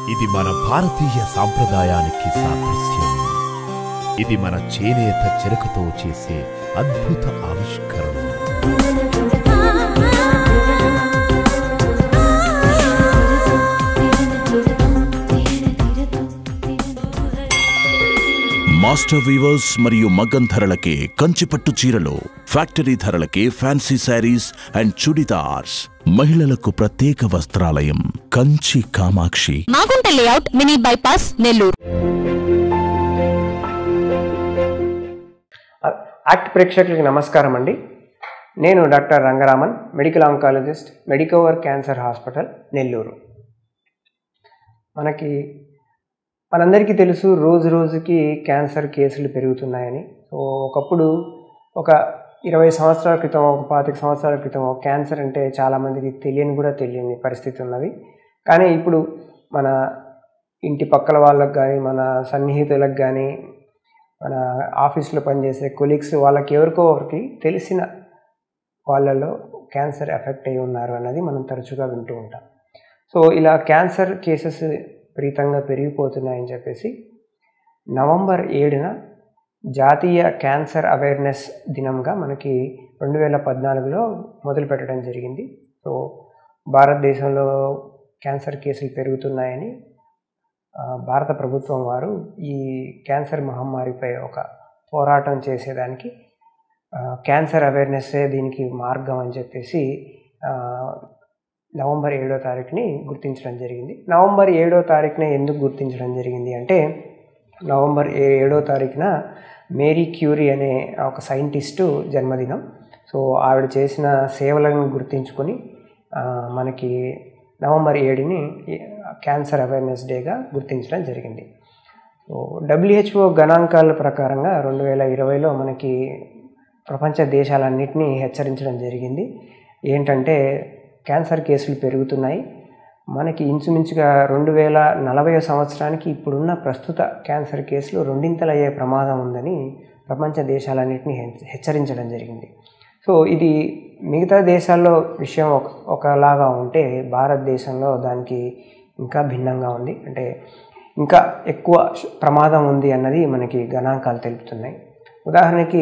ఇది మన భారతీయ సాంప్రదాయానికి సాదృశ్యం ఇది మన చేనేత చెరకుతో చేసే అద్భుత ఆవిష్కరణ మాస్టర్ వీవర్స్ మరియు మగ్గం ధరలకే కంచిపట్టు చీరలు ఫ్యాక్టరీ ధరలకే ఫ్యాన్సీ శారీస్ అండ్ చుడిదార్స్ మహిళలకు ప్రత్యేక వస్త్రాలయం Kanchi Kamakshi Magunta layout mini bypass Nellore యాక్ట్ ప్రేక్షకులకి నమస్కారం అండి నేను doctor Rangaraman medical oncologist Medicover cancer hospital Nellore మనకి మనందరికీ తెలుసు రోజు రోజుకి క్యాన్సర్ కేసులు పెరుగుతున్నాయని సో ఒకప్పుడు ఒక ఇరవై సంవత్సరాల క్రితం ఒక పాతిక సంవత్సరాల క్రితం క్యాన్సర్ అంటే చాలామందికి తెలియని కూడా తెలియని పరిస్థితి ఉన్నది కానీ ఇప్పుడు మన ఇంటి పక్కల వాళ్ళకి కానీ మన సన్నిహితులకు కానీ మన ఆఫీస్లో పనిచేసే కొలీగ్స్ వాళ్ళకి ఎవరికో ఒకరికి తెలిసిన వాళ్ళలో క్యాన్సర్ ఎఫెక్ట్ అయి ఉన్నారు అన్నది మనం తరచుగా వింటూ ఉంటాం సో ఇలా క్యాన్సర్ కేసెస్ విపరీతంగా పెరిగిపోతున్నాయని చెప్పేసి నవంబర్ ఏడున జాతీయ క్యాన్సర్ అవేర్నెస్ దినంగా మనకి రెండు వేల పద్నాలుగులో మొదలు పెట్టడం జరిగింది సో భారతదేశంలో క్యాన్సర్ కేసులు పెరుగుతున్నాయని ఆ, భారత ప్రభుత్వం వారు ఈ క్యాన్సర్ మహమ్మారిపై ఒక పోరాటం చేసేదానికి ఆ, క్యాన్సర్ అవేర్నెస్సే దీనికి మార్గం అని చెప్పేసి ఆ, నవంబర్ ఏడో తారీఖుని గుర్తించడం జరిగింది నవంబర్ ఏడో తారీఖున ఎందుకు గుర్తించడం జరిగింది అంటే నవంబర్ ఏ- ఏడో తారీఖున మేరీ క్యూరీ అనే ఒక సైంటిస్టు జన్మదినం సో ఆవిడ చేసిన సేవలను గుర్తించుకొని ఆ, మనకి నవంబర్ ఏడుని క్యాన్సర్ అవేర్నెస్ డేగా గుర్తించడం జరిగింది సో డబ్ల్యూహెచ్ఓ గణాంకాల ప్రకారంగా రెండు వేల ఇరవైలో మనకి ప్రపంచ దేశాలన్నింటినీ హెచ్చరించడం జరిగింది ఏంటంటే క్యాన్సర్ కేసులు పెరుగుతున్నాయి మనకి ఇంచుమించుగా రెండు వేల నలభై సంవత్సరానికి ఇప్పుడున్న ప్రస్తుత క్యాన్సర్ కేసులు రెండింతలయ్యే ప్రమాదం ఉందని ప్రపంచ దేశాలన్నింటినీ హెచ్చ- హెచ్చరించడం జరిగింది సో ఇది మిగతా దేశాల్లో విషయం ఒక ఒకలాగా ఉంటే భారతదేశంలో దానికి ఇంకా భిన్నంగా ఉంది అంటే ఇంకా ఎక్కువ శ- ప్రమాదం ఉంది అన్నది మనకి గణాంకాలు తెలుపుతున్నాయి ఉదాహరణకి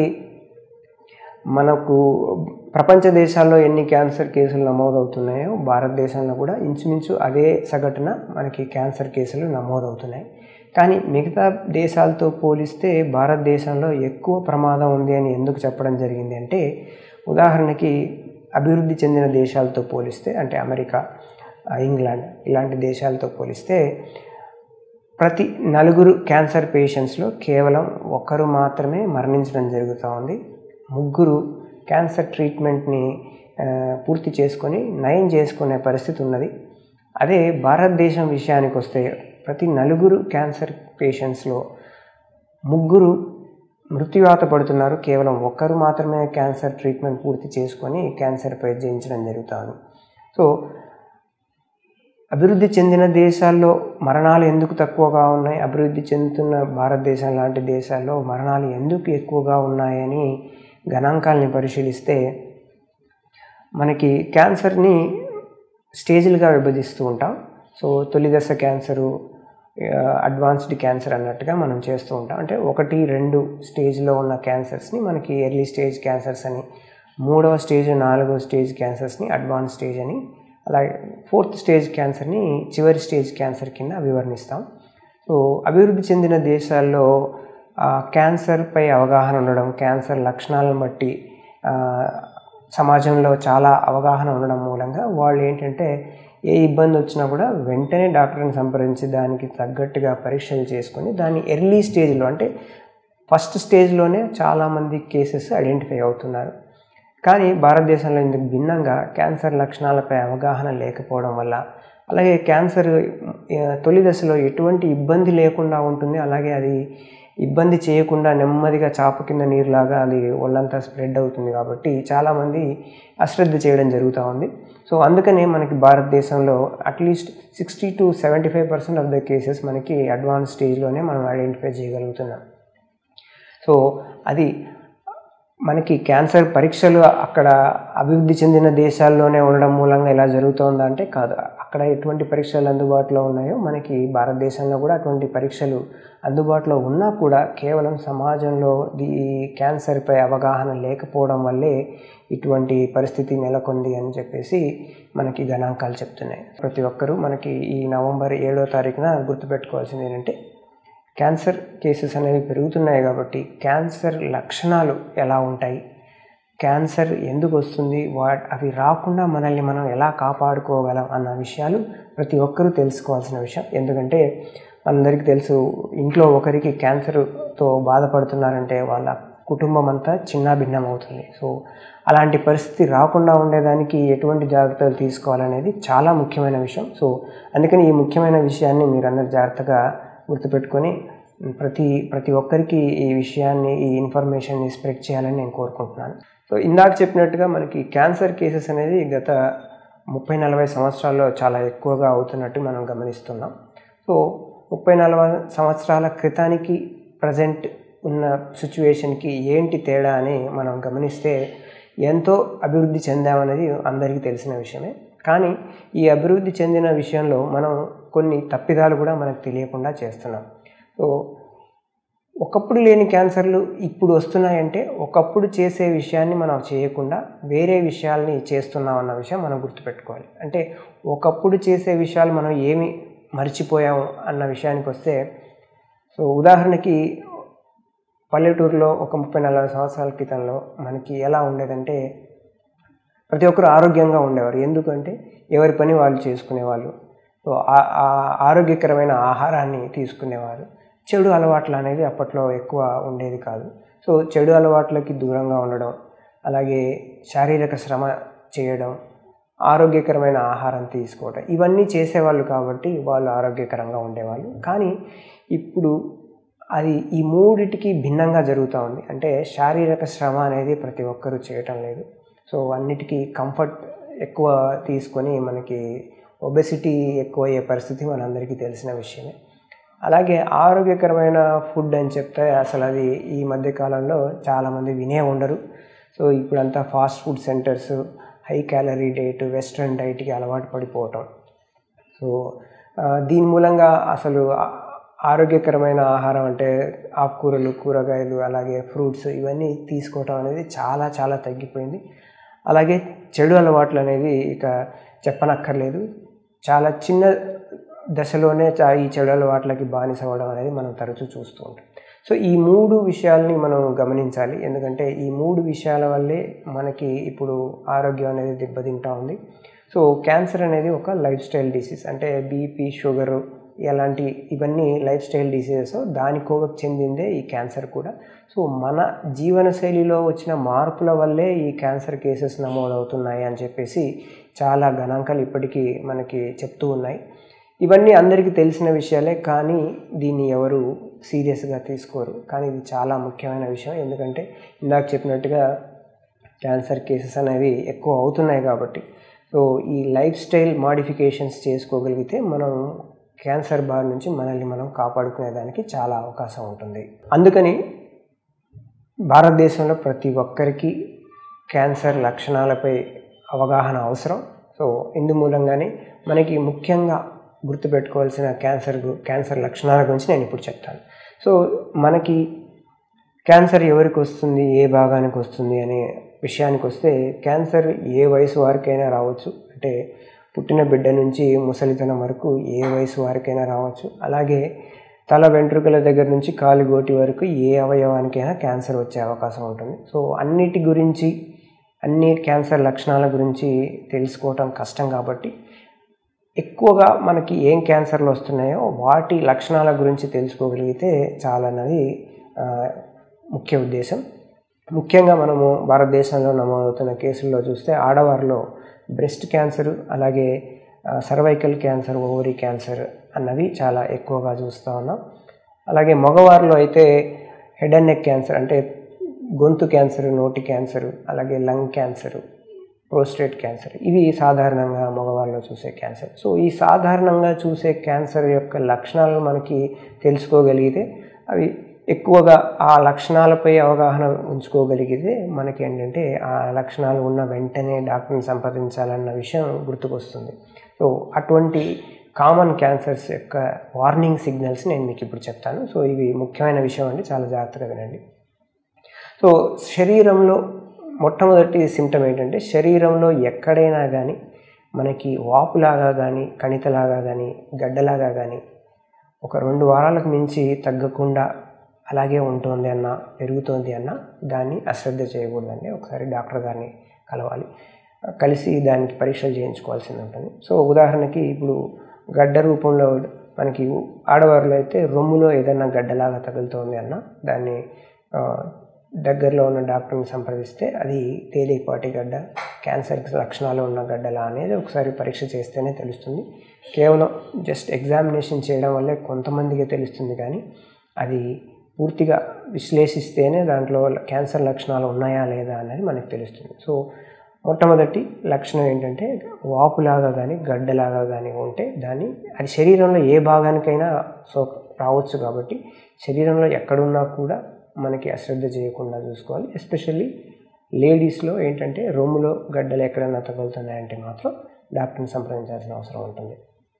మనకు ప్రపంచ దేశాల్లో ఎన్ని క్యాన్సర్ కేసులు నమోదవుతున్నాయో భారతదేశంలో కూడా ఇంచుమించు అదే సగటున మనకి క్యాన్సర్ కేసులు నమోదవుతున్నాయి కానీ మిగతా దేశాలతో పోలిస్తే భారతదేశంలో ఎక్కువ ప్రమాదం ఉంది అని ఎందుకు చెప్పడం జరిగింది అంటే ఉదాహరణకి అభివృద్ధి చెందిన దేశాలతో పోలిస్తే అంటే అమెరికా ఆ, ఇంగ్లాండ్ ఇలాంటి దేశాలతో పోలిస్తే ప్రతి నలుగురు క్యాన్సర్ పేషెంట్స్లో కేవలం ఒక్కరు మాత్రమే మరణించడం జరుగుతూ ఉంది ముగ్గురు క్యాన్సర్ ట్రీట్మెంట్ని ఆ, పూర్తి చేసుకొని నయం చేసుకునే పరిస్థితి ఉన్నది అదే భారతదేశం విషయానికి వస్తే ప్రతి నలుగురు క్యాన్సర్ పేషెంట్స్లో ముగ్గురు మృత్యువాత పడుతున్నారు కేవలం ఒక్కరు మాత్రమే క్యాన్సర్ ట్రీట్మెంట్ పూర్తి చేసుకొని క్యాన్సర్పై జయించడం జరుగుతుంది సో అభివృద్ధి చెందిన దేశాల్లో మరణాలు ఎందుకు తక్కువగా ఉన్నాయి అభివృద్ధి చెందుతున్న భారతదేశం లాంటి దేశాల్లో మరణాలు ఎందుకు ఎక్కువగా ఉన్నాయని గణాంకాలని పరిశీలిస్తే మనకి క్యాన్సర్ని స్టేజ్లుగా విభజిస్తూ ఉంటాం సో తొలి దశ క్యాన్సరు ఆ, అడ్వాన్స్డ్ క్యాన్సర్ అన్నట్టుగా మనం చేస్తూ ఉంటాం అంటే ఒకటి రెండు స్టేజ్లో ఉన్న క్యాన్సర్స్ని మనకి ఎర్లీ స్టేజ్ క్యాన్సర్స్ అని మూడవ స్టేజ్ నాలుగవ స్టేజ్ క్యాన్సర్స్ని అడ్వాన్స్ స్టేజ్ అని అలాగే ఫోర్త్ స్టేజ్ క్యాన్సర్ని చివరి స్టేజ్ క్యాన్సర్ కింద వివరణిస్తాం సో అభివృద్ధి చెందిన దేశాల్లో ఆ, క్యాన్సర్పై అవగాహన ఉండడం క్యాన్సర్ లక్షణాలను బట్టి ఆ, సమాజంలో చాలా అవగాహన ఉండడం మూలంగా వాళ్ళు ఏంటంటే ఏ ఇబ్బంది వచ్చినా కూడా వెంటనే డాక్టర్ని సంప్రదించి దానికి తగ్గట్టుగా పరీక్షలు చేసుకొని దాన్ని ఎర్లీ స్టేజ్లో అంటే ఫస్ట్ స్టేజ్లోనే చాలామంది కేసెస్ ఐడెంటిఫై అవుతున్నారు కానీ భారతదేశంలో ఇందుకు భిన్నంగా క్యాన్సర్ లక్షణాలపై అవగాహన లేకపోవడం వల్ల అలాగే క్యాన్సర్ ఆ, తొలి దశలో ఎటువంటి ఇబ్బంది లేకుండా ఉంటుంది అలాగే అది ఇబ్బంది చేయకుండా నెమ్మదిగా చాప కింద నీరులాగా అది ఒళ్ళంతా స్ప్రెడ్ అవుతుంది కాబట్టి చాలామంది అశ్రద్ధ చేయడం జరుగుతూ ఉంది సో అందుకనే మనకి భారతదేశంలో at least sixty to seventy five percent of the cases మనకి అడ్వాన్స్ స్టేజ్లోనే మనం ఐడెంటిఫై చేయగలుగుతున్నాం సో అది మనకి క్యాన్సర్ పరీక్షలు అక్కడ అభివృద్ధి చెందిన దేశాల్లోనే ఉండడం మూలంగా ఇలా జరుగుతోందా అంటే కాదు అక్కడ ఎటువంటి పరీక్షలు అందుబాటులో ఉన్నాయో మనకి భారతదేశంలో కూడా అటువంటి పరీక్షలు అందుబాటులో ఉన్నా కూడా కేవలం సమాజంలో ఈ క్యాన్సర్పై అవగాహన లేకపోవడం వల్లే ఇటువంటి పరిస్థితి నెలకొంది అని చెప్పేసి మనకి గణాంకాలు చెప్తున్నాయి ప్రతి ఒక్కరూ మనకి ఈ నవంబర్ ఏడో తారీఖున గుర్తుపెట్టుకోవాల్సింది ఏంటంటే క్యాన్సర్ కేసెస్ అనేవి పెరుగుతున్నాయి కాబట్టి క్యాన్సర్ లక్షణాలు ఎలా ఉంటాయి క్యాన్సర్ ఎందుకు వస్తుంది వా అవి రాకుండా మనల్ని మనం ఎలా కాపాడుకోగలం అన్న విషయాలు ప్రతి ఒక్కరూ తెలుసుకోవాల్సిన విషయం ఎందుకంటే అందరికీ తెలుసు ఇంట్లో ఒకరికి క్యాన్సర్తో బాధపడుతున్నారంటే వాళ్ళ కుటుంబం అంతా చిన్నాభిన్నం అవుతుంది సో అలాంటి పరిస్థితి రాకుండా ఉండేదానికి ఎటువంటి జాగ్రత్తలు తీసుకోవాలనేది చాలా ముఖ్యమైన విషయం సో అందుకని ఈ ముఖ్యమైన విషయాన్ని మీరందరూ జాగ్రత్తగా గుర్తుపెట్టుకొని ప్రతి ప్రతి ఒక్కరికి ఈ విషయాన్ని ఈ ఇన్ఫర్మేషన్ని స్ప్రెడ్ చేయాలని నేను కోరుకుంటున్నాను సో ఇందాక చెప్పినట్టుగా మనకి క్యాన్సర్ కేసెస్ అనేది గత ముప్పై నలభై సంవత్సరాల్లో చాలా ఎక్కువగా అవుతున్నట్టు మనం గమనిస్తున్నాం సో ముప్పై నలభై సంవత్సరాల క్రితానికి ప్రజెంట్ ఉన్న సిచ్యువేషన్కి ఏంటి తేడా అని మనం గమనిస్తే ఎంతో అభివృద్ధి చెందామనేది అందరికీ తెలిసిన విషయమే కానీ ఈ అభివృద్ధి చెందిన విషయంలో మనం కొన్ని తప్పిదాలు కూడా మనకు తెలియకుండా చేస్తున్నాం సో ఒకప్పుడు లేని క్యాన్సర్లు ఇప్పుడు వస్తున్నాయంటే ఒకప్పుడు చేసే విషయాన్ని మనం చేయకుండా వేరే విషయాల్ని చేస్తున్నాం అన్న విషయం మనం గుర్తుపెట్టుకోవాలి అంటే ఒకప్పుడు చేసే విషయాలు మనం ఏమి మర్చిపోయాము అన్న విషయానికి వస్తే సో ఉదాహరణకి పల్లెటూరులో ఒక ముప్పై నలభై సంవత్సరాల క్రితంలో మనకి ఎలా ఉండేదంటే ప్రతి ఒక్కరు ఆరోగ్యంగా ఉండేవారు ఎందుకంటే ఎవరి పని వాళ్ళు చేసుకునేవాళ్ళు సో ఆ- ఆ ఆరోగ్యకరమైన ఆహారాన్ని తీసుకునేవారు చెడు అలవాట్లు అనేవి అప్పట్లో ఎక్కువ ఉండేది కాదు సో చెడు అలవాట్లకి దూరంగా ఉండడం అలాగే శారీరక శ్రమ చేయడం ఆరోగ్యకరమైన ఆహారం తీసుకోవడం ఇవన్నీ చేసేవాళ్ళు కాబట్టి వాళ్ళు ఆరోగ్యకరంగా ఉండేవాళ్ళు కానీ ఇప్పుడు అది ఈ మూడిటికి భిన్నంగా జరుగుతూ ఉంది అంటే శారీరక శ్రమ అనేది ప్రతి ఒక్కరూ చేయటం లేదు సో అన్నిటికీ కంఫర్ట్ ఎక్కువ తీసుకొని మనకి ఒబెసిటీ ఎక్కువ అయ్యే పరిస్థితి మనందరికీ తెలిసిన విషయమే అలాగే ఆరోగ్యకరమైన ఫుడ్ అని చెప్తే అసలు అది ఈ మధ్య కాలంలో చాలామంది వినే ఉండరు సో ఇప్పుడంతా fast food centres high calorie diet western డైట్కి అలవాటు పడిపోవటం సో ఆ, దీని మూలంగా అసలు ఆ- ఆరోగ్యకరమైన ఆహారం అంటే ఆకుకూరలు కూరగాయలు అలాగే ఫ్రూట్స్ ఇవన్నీ తీసుకోవటం అనేది చాలా చాలా తగ్గిపోయింది అలాగే చెడు అలవాట్లు అనేవి ఇక చెప్పనక్కర్లేదు చాలా చిన్న దశలోనే చా- ఈ చెడు అలవాట్లకి బానిస అవ్వడం అనేది మనం తరచూ చూస్తూ ఉంటాం సో ఈ మూడు విషయాల్ని మనం గమనించాలి ఎందుకంటే ఈ మూడు విషయాల వల్లే మనకి ఇప్పుడు ఆరోగ్యం అనేది దెబ్బతింటా ఉంది సో క్యాన్సర్ అనేది ఒక లైఫ్ స్టైల్ డిసీజ్ అంటే బీపీ షుగరు ఎలాంటి ఇవన్నీ లైఫ్ స్టైల్ డిసీజెస్ దానికో చెందిందే ఈ క్యాన్సర్ కూడా సో మన జీవనశైలిలో వచ్చిన మార్పుల వల్లే ఈ క్యాన్సర్ కేసెస్ నమోదవుతున్నాయి అని చెప్పేసి చాలా గణాంకాలు ఇప్పటికీ మనకి చెప్తూ ఉన్నాయి ఇవన్నీ అందరికీ తెలిసిన విషయాలే కానీ దీన్ని ఎవరు సీరియస్గా తీసుకోరు కానీ ఇది చాలా ముఖ్యమైన విషయం ఎందుకంటే ఇందాక చెప్పినట్టుగా క్యాన్సర్ కేసెస్ అనేవి ఎక్కువ అవుతున్నాయి కాబట్టి సో ఈ లైఫ్ స్టైల్ మాడిఫికేషన్స్ చేసుకోగలిగితే మనం క్యాన్సర్ బారి నుంచి మనల్ని మనం కాపాడుకునేదానికి చాలా అవకాశం ఉంటుంది అందుకని భారతదేశంలో ప్రతి ఒక్కరికి క్యాన్సర్ లక్షణాలపై అవగాహన అవసరం సో ఇందు మూలంగానే మనకి ముఖ్యంగా గుర్తుపెట్టుకోవాల్సిన క్యాన్సర్ గు- క్యాన్సర్ లక్షణాల గురించి నేను ఇప్పుడు చెప్తాను సో మనకి క్యాన్సర్ ఎవరికి వస్తుంది ఏ భాగానికి వస్తుంది అనే విషయానికి వస్తే క్యాన్సర్ ఏ వయసు వారికైనా రావచ్చు అంటే పుట్టిన బిడ్డ నుంచి ముసలితనం వరకు ఏ వయసు వారికైనా రావచ్చు అలాగే తల వెంట్రుకల దగ్గర నుంచి కాలు గోటి వరకు ఏ అవయవానికైనా క్యాన్సర్ వచ్చే అవకాశం ఉంటుంది సో అన్నిటి గురించి అన్ని క్యాన్సర్ లక్షణాల గురించి తెలుసుకోవటం కష్టం కాబట్టి ఎక్కువగా మనకి ఏం క్యాన్సర్లు వస్తున్నాయో వాటి లక్షణాల గురించి తెలుసుకోగలిగితే చాలన్నది ఆ, ముఖ్య ఉద్దేశం ముఖ్యంగా మనము భారతదేశంలో నమోదవుతున్న కేసుల్లో చూస్తే ఆడవారిలో బ్రెస్ట్ క్యాన్సర్ అలాగే సర్వైకల్ క్యాన్సర్ ఓవరీ క్యాన్సర్ అన్నవి చాలా ఎక్కువగా చూస్తూ ఉన్నాం అలాగే మగవారిలో అయితే హెడ్ అండ్ నెక్ క్యాన్సర్ అంటే గొంతు క్యాన్సర్ నోటి క్యాన్సర్ అలాగే లంగ్ క్యాన్సర్ ప్రోస్టేట్ క్యాన్సర్ ఇవి సాధారణంగా మగవారిలో చూసే క్యాన్సర్ సో ఈ సాధారణంగా చూసే క్యాన్సర్ యొక్క లక్షణాలను మనకి తెలుసుకోగలిగితే అవి ఎక్కువగా ఆ లక్షణాలపై అవగాహన ఉంచుకోగలిగితే మనకి ఏంటంటే ఆ లక్షణాలు ఉన్న వెంటనే డాక్టర్ని సంప్రదించాలన్న విషయం గుర్తుకొస్తుంది సో అటువంటి కామన్ క్యాన్సర్స్ యొక్క వార్నింగ్ సిగ్నల్స్ నేను మీకు ఇప్పుడు చెప్తాను సో ఇవి ముఖ్యమైన విషయం అండి చాలా జాగ్రత్తగా వినండి సో శరీరంలో మొట్టమొదటి సిమ్టమ్ ఏంటంటే శరీరంలో ఎక్కడైనా కానీ మనకి వాపులాగా కానీ కణితలాగా కానీ గడ్డలాగా కానీ ఒక రెండు వారాలకు మించి తగ్గకుండా అలాగే ఉంటుంది అన్న పెరుగుతోంది అన్న దాన్ని అశ్రద్ధ చేయకూడదండి ఒకసారి డాక్టర్ గారిని కలవాలి కలిసి దానికి పరీక్షలు చేయించుకోవాల్సి ఉంటుంది సో ఉదాహరణకి ఇప్పుడు గడ్డ రూపంలో మనకి ఆడవారిలో అయితే రొమ్ములో ఏదైనా గడ్డలాగా తగులుతోంది అన్న దాన్ని ఆ, దగ్గరలో ఉన్న డాక్టర్ని సంప్రదిస్తే అది తేలికపాటి గడ్డ క్యాన్సర్ లక్షణాలు ఉన్న గడ్డలా అనేది ఒకసారి పరీక్ష చేస్తేనే తెలుస్తుంది కేవలం జస్ట్ ఎగ్జామినేషన్ చేయడం వల్లే కొంతమందికి తెలుస్తుంది కానీ అది పూర్తిగా విశ్లేషిస్తేనే దాంట్లో క్యాన్సర్ లక్షణాలు ఉన్నాయా లేదా అనేది మనకు తెలుస్తుంది సో మొట్టమొదటి లక్షణం ఏంటంటే వాపులాగా కానీ గడ్డలాగా కానీ ఉంటే దాన్ని అది శరీరంలో ఏ భాగానికైనా సో రావచ్చు కాబట్టి శరీరంలో ఎక్కడున్నా కూడా మనకి అశ్రద్ధ చేయకుండా చూసుకోవాలి ఎస్పెషల్లీ లేడీస్లో ఏంటంటే రొమ్ములో గడ్డలు ఎక్కడైనా తగులుతున్నాయంటే మాత్రం డాక్టర్ని సంప్రదించాల్సిన అవసరం ఉంటుంది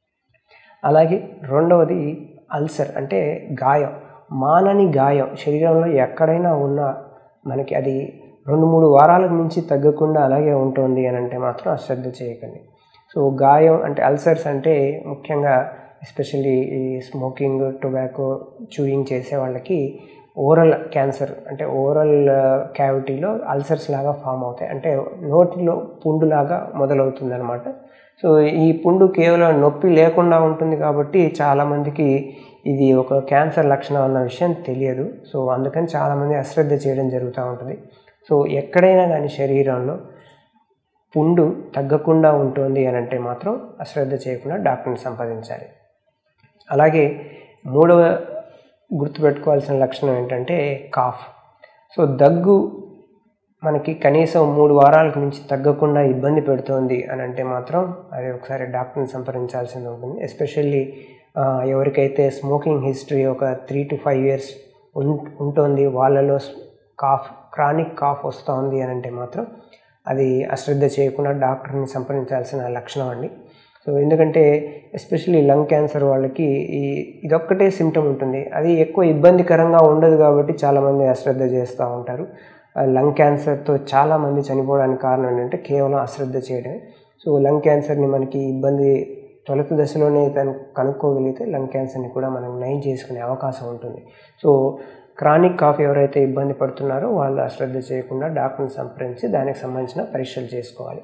అలాగే రెండవది అల్సర్ అంటే గాయం మానని గాయం శరీరంలో ఎక్కడైనా ఉన్న మనకి అది రెండు మూడు వారాలకు మించి తగ్గకుండా అలాగే ఉంటుంది అని అంటే మాత్రం అశ్రద్ధ చేయకండి సో గాయం అంటే అల్సర్స్ అంటే ముఖ్యంగా ఎస్పెషల్లీ ఈ స్మోకింగ్ టొబాకో చూయింగ్ చేసే వాళ్ళకి ఓరల్ క్యాన్సర్ అంటే ఓరల్ క్యావిటీలో అల్సర్స్ లాగా ఫామ్ అవుతాయి అంటే నోటిలో పుండులాగా మొదలవుతుంది అనమాట సో ఈ పుండు కేవలం నొప్పి లేకుండా ఉంటుంది కాబట్టి చాలామందికి ఇది ఒక క్యాన్సర్ లక్షణం అన్న విషయం తెలియదు సో అందుకని చాలామంది అశ్రద్ధ చేయడం జరుగుతూ ఉంటుంది సో ఎక్కడైనా కానీ శరీరంలో పుండు తగ్గకుండా ఉంటుంది అని అంటే మాత్రం అశ్రద్ధ చేయకుండా డాక్టర్ని సంప్రదించాలి అలాగే మూడవ గుర్తుపెట్టుకోవాల్సిన లక్షణం ఏంటంటే కాఫ్ సో దగ్గు మనకి కనీసం మూడు వారాలకు మించి తగ్గకుండా ఇబ్బంది పెడుతోంది అని అంటే మాత్రం అది ఒకసారి డాక్టర్ని సంప్రదించాల్సింది ఉంటుంది ఎస్పెషల్లీ ఎవరికైతే స్మోకింగ్ హిస్టరీ ఒక త్రీ టు ఫైవ్ ఇయర్స్ ఉంటుంది వాళ్ళలో కాఫ్ క్రానిక్ కాఫ్ వస్తుంది అని అంటే మాత్రం అది అశ్రద్ధ చేయకుండా డాక్టర్ని సంప్రదించాల్సిన లక్షణం అండి సో ఎందుకంటే ఎస్పెషల్లీ లంగ్ క్యాన్సర్ వాళ్ళకి ఈ ఇదొక్కటే సిమ్టమ్ ఉంటుంది అది ఎక్కువ ఇబ్బందికరంగా ఉండదు కాబట్టి చాలామంది అశ్రద్ధ చేస్తూ ఉంటారు ఆ లంగ్ క్యాన్సర్తో చాలామంది చనిపోవడానికి కారణం ఏంటంటే కేవలం అశ్రద్ధ చేయడమే సో లంగ్ క్యాన్సర్ని మనకి ఇబ్బంది తొలత దశలోనే తను కనుక్కోగలిగితే లంగ్ క్యాన్సర్ని కూడా మనం నయం చేసుకునే అవకాశం ఉంటుంది సో క్రానిక్ కాఫ్ ఎవరైతే ఇబ్బంది పడుతున్నారో వాళ్ళు అశ్రద్ధ చేయకుండా డాక్టర్ని సంప్రదించి దానికి సంబంధించిన పరీక్షలు చేసుకోవాలి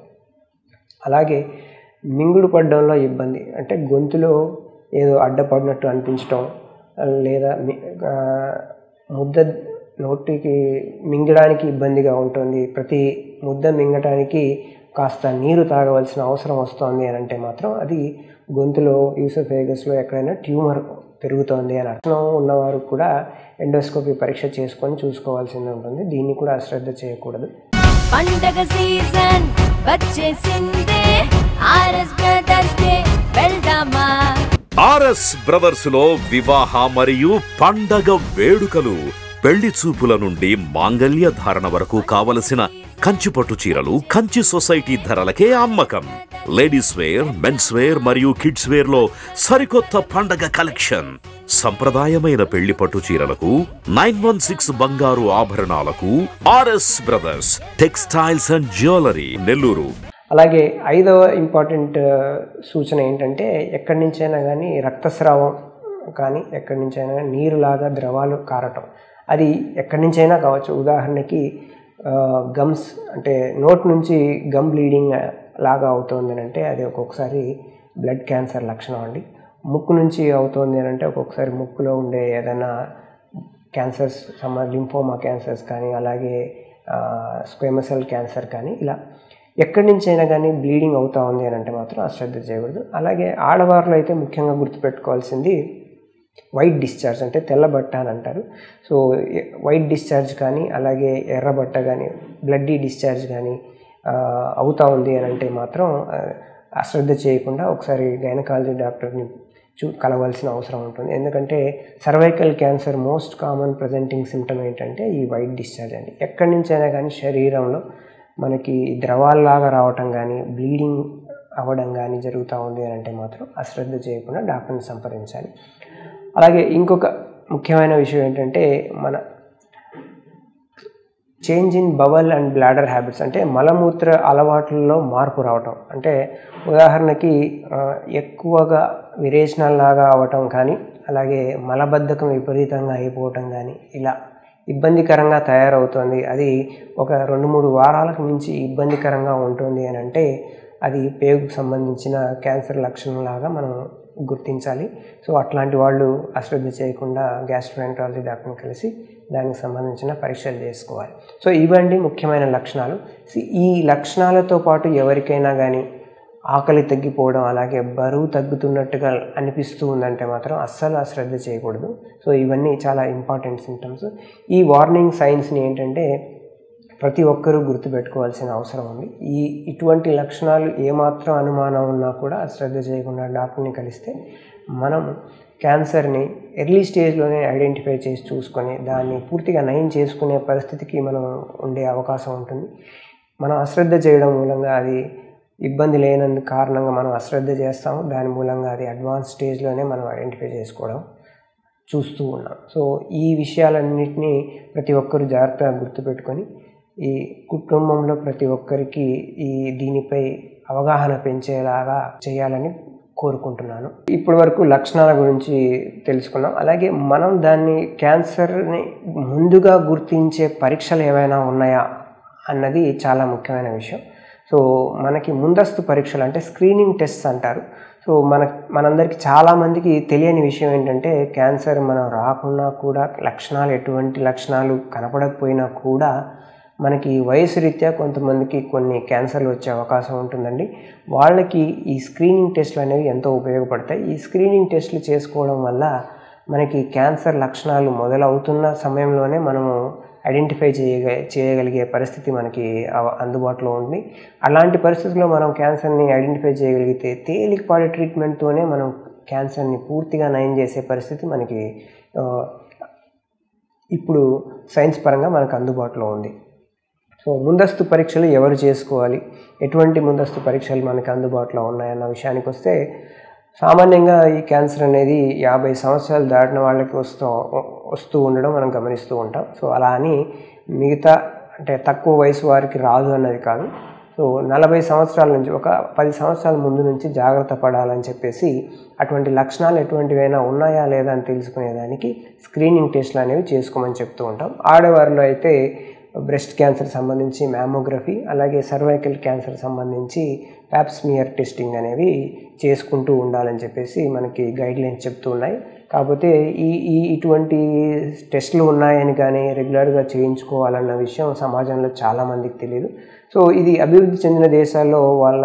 అలాగే మింగుడు పడడంలో ఇబ్బంది అంటే గొంతులో ఏదో అడ్డపడినట్టు అనిపించటం లేదా మి- ఆ, ముద్ద నోటికి మింగడానికి ఇబ్బందిగా ఉంటుంది ప్రతి ముద్ద మింగటానికి కాస్త నీరు తాగవలసిన అవసరం వస్తుంది అని అంటే మాత్రం అది గొంతులో యూసోఫేగస్లో ఎక్కడైనా ట్యూమర్ పెరుగుతోంది అని అర్థం ఉన్నవారు కూడా ఎండోస్కోపీ పరీక్ష చేసుకొని చూసుకోవాల్సింది ఉంటుంది దీన్ని కూడా అశ్రద్ధ చేయకూడదు పండగ సీజన్ వచ్చేసిందే ఆర్ఎస్ బ్రదర్స్ డే వెళ్దామా ఆర్ఎస్ బ్రదర్స్ లో వివాహ మరియు పండగ వేడుకలు పెళ్లి చూపుల నుండి మాంగల్య ధారణ వరకు కావలసిన కంచి పట్టు చీరలు కంచి సొసైటీ ధరలకే అమ్మకం లేడీస్ వేర్ మెన్స్ వేర్ మరియు కిడ్స్ వేర్ లో సరికొత్త పండగ కలెక్షన్ సంప్రదాయమైన పెళ్లి పట్టు చీరలకు నైన్ వన్ సిక్స్ బంగారు ఆభరణాలకు RS Brothers textiles and jewellery Nellore అలాగే ఐదవ ఇంపార్టెంట్ సూచన ఏంటంటే ఎక్కడి నుంచైనా కానీ రక్తస్రావం కానీ ఎక్కడి నుంచైనా గానీ నీరులాగా ద్రవాలు కారటం అది ఎక్కడి నుంచైనా కావచ్చు ఉదాహరణకి గమ్స్ అంటే నోట్ నుంచి గమ్ బ్లీడింగ్ లాగా అవుతుంది అని అంటే అది ఒక్కొక్కసారి బ్లడ్ క్యాన్సర్ లక్షణం అండి ముక్కు నుంచి అవుతుంది అని అంటే ఒక్కొక్కసారి ముక్కులో ఉండే ఏదైనా క్యాన్సర్స్ సమ లింఫోమా క్యాన్సర్స్ కానీ అలాగే స్క్వేమసెల్ క్యాన్సర్ కానీ ఇలా ఎక్కడి నుంచి అయినా కానీ బ్లీడింగ్ అవుతా ఉంది అని అంటే మాత్రం అశ్రద్ధ చేయకూడదు అలాగే ఆడవారిలో అయితే ముఖ్యంగా గుర్తుపెట్టుకోవాల్సింది వైట్ డిశ్చార్జ్ అంటే తెల్ల బట్ట అని అంటారు సో ఎ- వైట్ డిశ్చార్జ్ కానీ అలాగే ఎర్ర బట్ట కానీ బ్లడ్డీ డిశ్చార్జ్ కానీ ఆ, అవుతా ఉంది అని అంటే మాత్రం ఆ, అశ్రద్ధ చేయకుండా ఒకసారి గైనకాలజీ డాక్టర్ని చూ కలవాల్సిన అవసరం ఉంటుంది ఎందుకంటే cervical cancer most common presenting symptom ఏంటంటే ఈ వైట్ డిశ్చార్జ్ అండి ఎక్కడి నుంచైనా కానీ శరీరంలో మనకి ద్రవాల్లాగా రావటం కానీ బ్లీడింగ్ అవ్వడం కానీ జరుగుతూ ఉంది అని అంటే మాత్రం అశ్రద్ధ చేయకుండా డాక్టర్ని సంప్రదించాలి అలాగే ఇంకొక ముఖ్యమైన విషయం ఏంటంటే మన change in bowel and bladder habits అంటే మలమూత్ర అలవాట్లలో మార్పు రావటం అంటే ఉదాహరణకి ఆ, ఎక్కువగా విరేచనాల్లాగా అవటం కానీ అలాగే మలబద్ధకం విపరీతంగా అయిపోవటం కానీ ఇలా ఇబ్బందికరంగా తయారవుతుంది అది ఒక రెండు మూడు వారాలకు మించి ఇబ్బందికరంగా ఉంటుంది అని అంటే అది పేగుకు సంబంధించిన క్యాన్సర్ లక్షణంలాగా మనం గుర్తించాలి సో అట్లాంటి వాళ్ళు అశ్రద్ధ చేయకుండా గ్యాస్ట్రోఎంట్రాలజీ డాక్టర్ని కలిసి దానికి సంబంధించిన పరీక్షలు చేసుకోవాలి సో ఇవండి ముఖ్యమైన లక్షణాలు సి- ఈ లక్షణాలతో పాటు ఎవరికైనా కానీ ఆకలి తగ్గిపోవడం అలాగే బరువు తగ్గుతున్నట్టుగా అనిపిస్తూ ఉందంటే మాత్రం అస్సలు అశ్రద్ధ చేయకూడదు సో ఇవన్నీ చాలా ఇంపార్టెంట్ సిమ్టమ్స్ ఈ వార్నింగ్ సైన్స్ని ఏంటంటే ప్రతి ఒక్కరూ గుర్తుపెట్టుకోవాల్సిన అవసరం ఉంది ఈ ఇటువంటి లక్షణాలు ఏమాత్రం అనుమానం ఉన్నా కూడా శ్రద్ధ చేయకుండా డాక్టర్ని కలిస్తే మనం క్యాన్సర్ని ఎర్లీ స్టేజ్లోనే ఐడెంటిఫై చేసి చూసుకొని దాన్ని పూర్తిగా నయం చేసుకునే పరిస్థితికి మనం ఉండే అవకాశం ఉంటుంది మనం అశ్రద్ధ చేయడం మూలంగా అది ఇబ్బంది లేనందు కారణంగా మనం అశ్రద్ధ చేస్తాము దాని మూలంగా అది అడ్వాన్స్ స్టేజ్లోనే మనం ఐడెంటిఫై చేసుకోవడం చూస్తూ ఉన్నాం సో ఈ విషయాలన్నింటినీ ప్రతి ఒక్కరు జాగ్రత్తగా గుర్తుపెట్టుకొని ఈ కుటుంబంలో ప్రతి ఒక్కరికి ఈ దీనిపై అవగాహన పెంచేలాగా చేయాలని కోరుకుంటున్నాను ఇప్పటి వరకు లక్షణాల గురించి తెలుసుకున్నాం అలాగే మనం దాన్ని క్యాన్సర్ని ముందుగా గుర్తించే పరీక్షలు ఏవైనా ఉన్నాయా అన్నది చాలా ముఖ్యమైన విషయం సో మనకి ముందస్తు పరీక్షలు అంటే స్క్రీనింగ్ టెస్ట్ అంటారు సో మన మనందరికీ చాలామందికి తెలియని విషయం ఏంటంటే క్యాన్సర్ మనం రాకున్నా కూడా లక్షణాలు ఎటువంటి లక్షణాలు కనపడకపోయినా కూడా మనకి వయసు రీత్యా కొంతమందికి కొన్ని క్యాన్సర్లు వచ్చే అవకాశం ఉంటుందండి వాళ్ళకి ఈ స్క్రీనింగ్ టెస్ట్లు అనేవి ఎంతో ఉపయోగపడతాయి ఈ స్క్రీనింగ్ టెస్ట్లు చేసుకోవడం వల్ల మనకి క్యాన్సర్ లక్షణాలు మొదలవుతున్న సమయంలోనే మనము ఐడెంటిఫై చేయగ చేయగలిగే పరిస్థితి మనకి అవ- అందుబాటులో ఉంది అలాంటి పరిస్థితుల్లో మనం క్యాన్సర్ని ఐడెంటిఫై చేయగలిగితే తేలికపాటి ట్రీట్మెంట్తోనే మనం క్యాన్సర్ని పూర్తిగా నయం చేసే పరిస్థితి మనకి ఆ, ఇప్పుడు సైన్స్ పరంగా మనకు అందుబాటులో ఉంది సో ముందస్తు పరీక్షలు ఎవరు చేసుకోవాలి ఎటువంటి ముందస్తు పరీక్షలు మనకు అందుబాటులో ఉన్నాయన్న విషయానికి వస్తే సామాన్యంగా ఈ క్యాన్సర్ అనేది యాభై సంవత్సరాలు దాటిన వాళ్ళకి వస్తూ వస్తూ ఉండడం మనం గమనిస్తూ ఉంటాం సో అలా అని మిగతా అంటే తక్కువ వయసు వారికి రాదు అన్నది కాదు సో నలభై సంవత్సరాల నుంచి ఒక పది సంవత్సరాల ముందు నుంచి జాగ్రత్త పడాలని చెప్పేసి అటువంటి లక్షణాలు ఎటువంటివైనా ఉన్నాయా లేదా అని తెలుసుకునేదానికి స్క్రీనింగ్ టెస్ట్లు అనేవి చేసుకోమని చెప్తూ ఉంటాం ఆడవారిలో అయితే బ్రెస్ట్ క్యాన్సర్ సంబంధించి మ్యామోగ్రఫీ అలాగే సర్వైకల్ క్యాన్సర్ సంబంధించి ప్యాప్స్మియర్ టెస్టింగ్ అనేవి చేసుకుంటూ ఉండాలని చెప్పేసి మనకి గైడ్ లైన్స్ చెప్తూ ఉన్నాయి కాకపోతే ఈ ఈ ఇటువంటి టెస్టులు ఉన్నాయని కానీ రెగ్యులర్గా చేయించుకోవాలన్న విషయం సమాజంలో చాలామందికి తెలియదు సో ఇది అభివృద్ధి చెందిన దేశాల్లో వాళ్ళ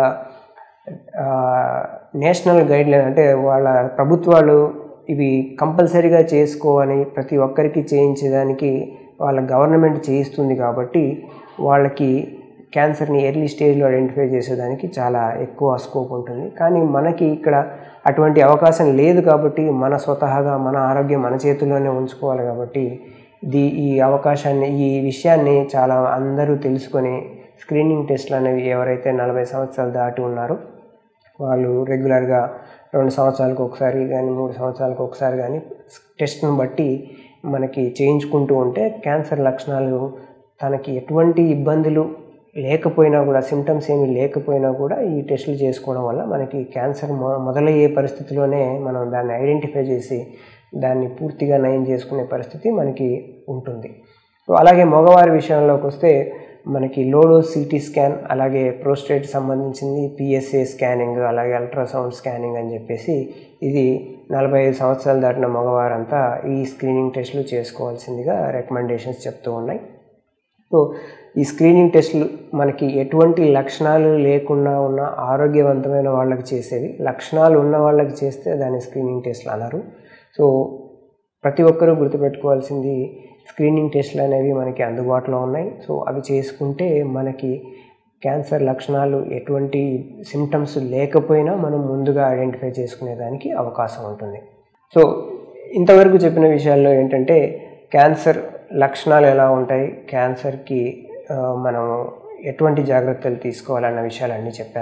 ఆ, నేషనల్ గైడ్లైన్ అంటే వాళ్ళ ప్రభుత్వాలు ఇవి కంపల్సరీగా చేసుకోవని ప్రతి ఒక్కరికి చేయించేదానికి వాళ్ళ గవర్నమెంట్ చేయిస్తుంది కాబట్టి వాళ్ళకి క్యాన్సర్ని ఎర్లీ స్టేజ్లో ఐడెంటిఫై చేసేదానికి చాలా ఎక్కువ స్కోప్ ఉంటుంది కానీ మనకి ఇక్కడ అటువంటి అవకాశం లేదు కాబట్టి మన స్వతహాగా మన ఆరోగ్యం మన చేతుల్లోనే ఉంచుకోవాలి కాబట్టి ఇది ఈ అవకాశాన్ని ఈ విషయాన్ని చాలా అందరూ తెలుసుకొని స్క్రీనింగ్ టెస్ట్లు అనేవి ఎవరైతే నలభై సంవత్సరాలు దాటి ఉన్నారో వాళ్ళు రెగ్యులర్గా రెండు సంవత్సరాలకు ఒకసారి కానీ మూడు సంవత్సరాలకు ఒకసారి కానీ టెస్ట్ను బట్టి మనకి చేయించుకుంటూ ఉంటే క్యాన్సర్ లక్షణాలు తనకి ఎటువంటి ఇబ్బందులు లేకపోయినా కూడా సిమ్టమ్స్ ఏమీ లేకపోయినా కూడా ఈ టెస్టులు చేసుకోవడం వల్ల మనకి క్యాన్సర్ మొ మొదలయ్యే పరిస్థితిలోనే మనం దాన్ని ఐడెంటిఫై చేసి దాన్ని పూర్తిగా నయం చేసుకునే పరిస్థితి మనకి ఉంటుంది సో అలాగే మగవారి విషయంలోకి వస్తే మనకి లోడో సిటీ స్కాన్ అలాగే ప్రోస్టేట్ సంబంధించింది పిఎస్ఏ స్కానింగ్ అలాగే అల్ట్రాసౌండ్ స్కానింగ్ అని చెప్పేసి ఇది నలభై ఐదు సంవత్సరాలు దాటిన మగవారంతా ఈ స్క్రీనింగ్ టెస్టులు చేసుకోవాల్సిందిగా రికమెండేషన్స్ చెప్తూ ఉన్నాయి సో ఈ స్క్రీనింగ్ టెస్టులు మనకి ఎటువంటి లక్షణాలు లేకుండా ఉన్న ఆరోగ్యవంతమైన వాళ్ళకి చేసేవి లక్షణాలు ఉన్న వాళ్ళకి చేస్తే దాన్ని స్క్రీనింగ్ టెస్ట్లు అన్నారు సో ప్రతి ఒక్కరూ గుర్తుపెట్టుకోవాల్సింది స్క్రీనింగ్ టెస్ట్లు అనేవి మనకి అందుబాటులో ఉన్నాయి సో అవి చేసుకుంటే మనకి క్యాన్సర్ లక్షణాలు ఎటువంటి సిమ్టమ్స్ లేకపోయినా మనం ముందుగా ఐడెంటిఫై చేసుకునేదానికి అవకాశం ఉంటుంది సో ఇంతవరకు చెప్పిన విషయాల్లో ఏంటంటే క్యాన్సర్ లక్షణాలు ఎలా ఉంటాయి క్యాన్సర్కి ఆ, మనం ఎటువంటి జాగ్రత్తలు తీసుకోవాలన్న విషయాలన్నీ చెప్పాను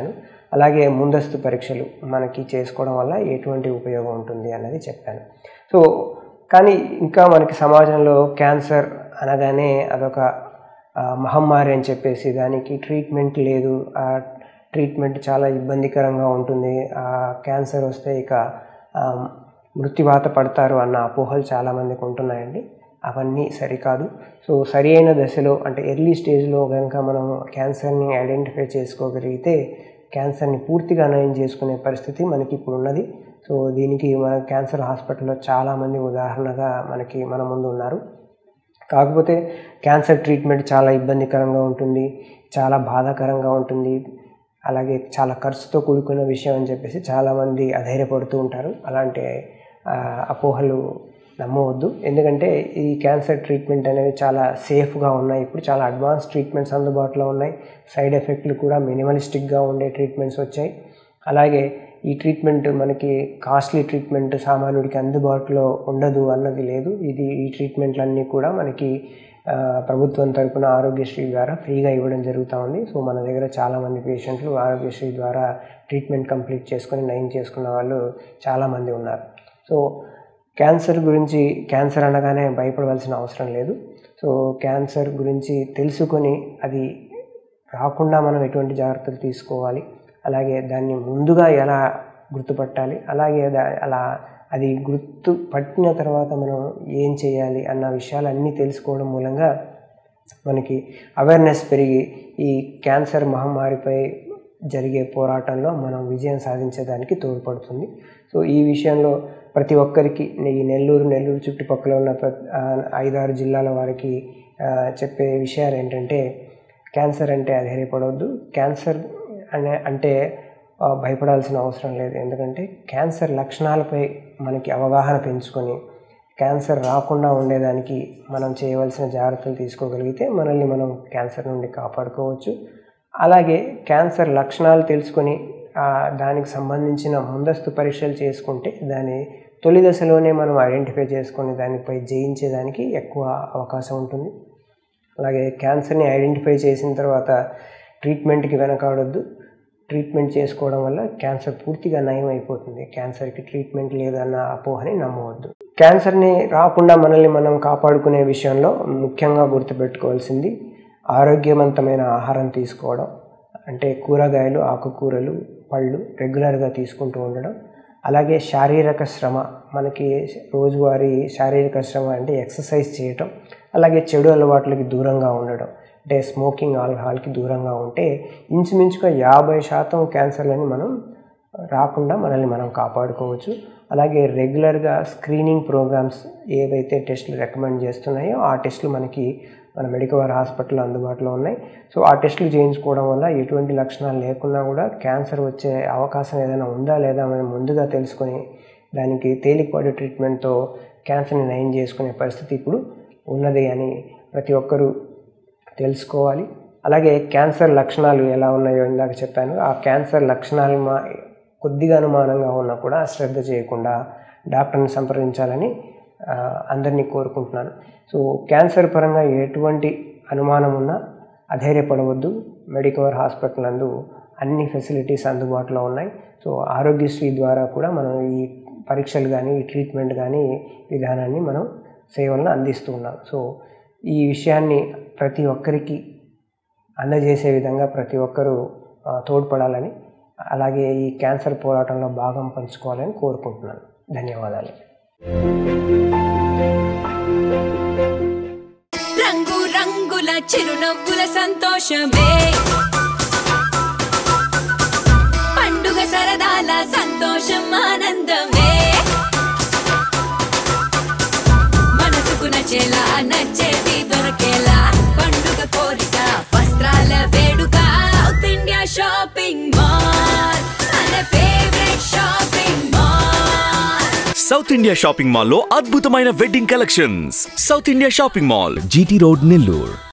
అలాగే ముందస్తు పరీక్షలు మనకి చేసుకోవడం వల్ల ఎటువంటి ఉపయోగం ఉంటుంది అన్నది చెప్పాను సో కానీ ఇంకా మనకి సమాజంలో క్యాన్సర్ అనగానే అదొక ఆ, మహమ్మారి అని చెప్పేసి దానికి ట్రీట్మెంట్ లేదు ఆ ట్రీట్మెంట్ చాలా ఇబ్బందికరంగా ఉంటుంది ఆ క్యాన్సర్ వస్తే ఇక ఆ, మృత్యువాత పడతారు అన్న అపోహలు చాలామందికి ఉంటున్నాయండి అవన్నీ సరికాదు సో సరి అయిన దశలో అంటే ఎర్లీ స్టేజ్లో కనుక మనం క్యాన్సర్ని ఐడెంటిఫై చేసుకోగలిగితే క్యాన్సర్ని పూర్తిగా నయం చేసుకునే పరిస్థితి మనకి ఇప్పుడు ఉన్నది సో దీనికి మన క్యాన్సర్ హాస్పిటల్లో చాలామంది ఉదాహరణగా మనకి మన ముందు ఉన్నారు కాకపోతే క్యాన్సర్ ట్రీట్మెంట్ చాలా ఇబ్బందికరంగా ఉంటుంది చాలా బాధాకరంగా ఉంటుంది అలాగే చాలా ఖర్చుతో కూడుకున్న విషయం అని చెప్పేసి చాలామంది అధైర్యపడుతూ ఉంటారు అలాంటి ఆ, అపోహలు నమ్మవద్దు ఎందుకంటే ఈ క్యాన్సర్ ట్రీట్మెంట్ అనేవి చాలా సేఫ్గా ఉన్నాయి ఇప్పుడు చాలా అడ్వాన్స్ ట్రీట్మెంట్స్ అందుబాటులో ఉన్నాయి సైడ్ ఎఫెక్ట్లు కూడా మినిమలిస్టిక్గా ఉండే ట్రీట్మెంట్స్ వచ్చాయి అలాగే ఈ ట్రీట్మెంట్ మనకి కాస్ట్లీ ట్రీట్మెంట్ సామాన్యుడికి అందుబాటులో ఉండదు అన్నది లేదు ఇది ఈ ట్రీట్మెంట్లన్నీ కూడా మనకి ఆ, ప్రభుత్వం తరపున ఆరోగ్యశ్రీ ద్వారా ఫ్రీగా ఇవ్వడం జరుగుతూ ఉంది సో మన దగ్గర చాలామంది పేషెంట్లు ఆరోగ్యశ్రీ ద్వారా ట్రీట్మెంట్ కంప్లీట్ చేసుకొని నయం చేసుకున్న వాళ్ళు చాలామంది ఉన్నారు సో క్యాన్సర్ గురించి క్యాన్సర్ అనగానే భయపడవలసిన అవసరం లేదు సో క్యాన్సర్ గురించి తెలుసుకొని అది రాకుండా మనం ఎటువంటి జాగ్రత్తలు తీసుకోవాలి అలాగే దాన్ని ముందుగా ఎలా గుర్తుపట్టాలి అలాగే దా- అలా అది గుర్తు పట్టిన తర్వాత మనం ఏం చేయాలి అన్న విషయాలన్నీ తెలుసుకోవడం మూలంగా మనకి అవేర్నెస్ పెరిగి ఈ క్యాన్సర్ మహమ్మారిపై జరిగే పోరాటంలో మనం విజయం సాధించేదానికి తోడ్పడుతుంది సో ఈ విషయంలో ప్రతి ఒక్కరికి ఈ నెల్లూరు నెల్లూరు చుట్టుపక్కల ఉన్న ప్ర- ఆ, ఐదారు జిల్లాల వారికి ఆ, చెప్పే విషయాలు ఏంటంటే క్యాన్సర్ అంటే అధైర్యపడవద్దు క్యాన్సర్ అనే అంటే ఆ, భయపడాల్సిన అవసరం లేదు ఎందుకంటే క్యాన్సర్ లక్షణాలపై మనకి అవగాహన పెంచుకొని క్యాన్సర్ రాకుండా ఉండేదానికి మనం చేయవలసిన జాగ్రత్తలు తీసుకోగలిగితే మనల్ని మనం క్యాన్సర్ నుండి కాపాడుకోవచ్చు అలాగే క్యాన్సర్ లక్షణాలు తెలుసుకొని ఆ, దానికి సంబంధించిన ముందస్తు పరీక్షలు చేసుకుంటే దాని తొలి దశలోనే మనం ఐడెంటిఫై చేసుకొని దానిపై జయించేదానికి ఎక్కువ అవకాశం ఉంటుంది అలాగే క్యాన్సర్ని ఐడెంటిఫై చేసిన తర్వాత ట్రీట్మెంట్కి వెనకాడొద్దు ట్రీట్మెంట్ చేసుకోవడం వల్ల క్యాన్సర్ పూర్తిగా నయం అయిపోతుంది క్యాన్సర్కి ట్రీట్మెంట్ లేదన్న అపోహని నమ్మవద్దు క్యాన్సర్ని రాకుండా మనల్ని మనం కాపాడుకునే విషయంలో ముఖ్యంగా గుర్తుపెట్టుకోవాల్సింది ఆరోగ్యవంతమైన ఆహారం తీసుకోవడం అంటే కూరగాయలు ఆకుకూరలు పళ్ళు రెగ్యులర్గా తీసుకుంటూ ఉండడం అలాగే శారీరక శ్రమ మనకి రోజువారీ శారీరక శ్రమ అంటే ఎక్సర్సైజ్ చేయటం అలాగే చెడు అలవాట్లకి దూరంగా ఉండడం అంటే స్మోకింగ్ ఆల్కహాల్కి దూరంగా ఉంటే ఇంచుమించుగా యాభై శాతం క్యాన్సర్లని మనం రాకుండా మనల్ని మనం కాపాడుకోవచ్చు అలాగే రెగ్యులర్గా స్క్రీనింగ్ ప్రోగ్రామ్స్ ఏవైతే టెస్టులు రికమెండ్ చేస్తున్నాయో ఆ టెస్టులు మనకి మన మెడికవర్ హాస్పిటల్లో అందుబాటులో ఉన్నాయి సో ఆ టెస్టులు చేయించుకోవడం వల్ల ఎటువంటి లక్షణాలు లేకున్నా కూడా క్యాన్సర్ వచ్చే అవకాశం ఏదైనా ఉందా లేదా మనం ముందుగా తెలుసుకొని దానికి తేలికపాటి ట్రీట్మెంట్తో క్యాన్సర్ని నయం చేసుకునే పరిస్థితి ఇప్పుడు ఉన్నది అని ప్రతి ఒక్కరూ తెలుసుకోవాలి అలాగే క్యాన్సర్ లక్షణాలు ఎలా ఉన్నాయో ఇందాక చెప్పాను ఆ క్యాన్సర్ లక్షణాలు మా కొద్దిగా అనుమానంగా ఉన్నా కూడా శ్రద్ధ చేయకుండా డాక్టర్ని సంప్రదించాలని ఆ, అందరినీ కోరుకుంటున్నాను సో క్యాన్సర్ పరంగా ఎటువంటి అనుమానం ఉన్నా అధైర్యపడవద్దు మెడికవర్ హాస్పిటల్ నందు అన్ని ఫెసిలిటీస్ అందుబాటులో ఉన్నాయి సో ఆరోగ్యశ్రీ ద్వారా కూడా మనం ఈ పరీక్షలు కానీ ఈ ట్రీట్మెంట్ కానీ విధానాన్ని మనం సేవలను అందిస్తూ ఉన్నాం సో ఈ విషయాన్ని ప్రతి ఒక్కరికి అందజేసే విధంగా ప్రతి ఒక్కరూ ఆ, తోడ్పడాలని అలాగే ఈ క్యాన్సర్ పోరాటంలో భాగం పంచుకోవాలని కోరుకుంటున్నాను ధన్యవాదాలు రంగు రంగుల చిరునవ్వుల సంతోషమే పండుగ సరదాల సంతోషం ఆనందమే మనసుకు నచ్చేలా నచ్చేది దొరకేలా పండుగ కోరిక వస్త్రాల వేడుక సౌత్ ఇండియా షాపింగ్ మాల్ మన favourite shopping mall South India shopping mall లో అద్భుతమైన wedding collections South India shopping mall GT road Nellore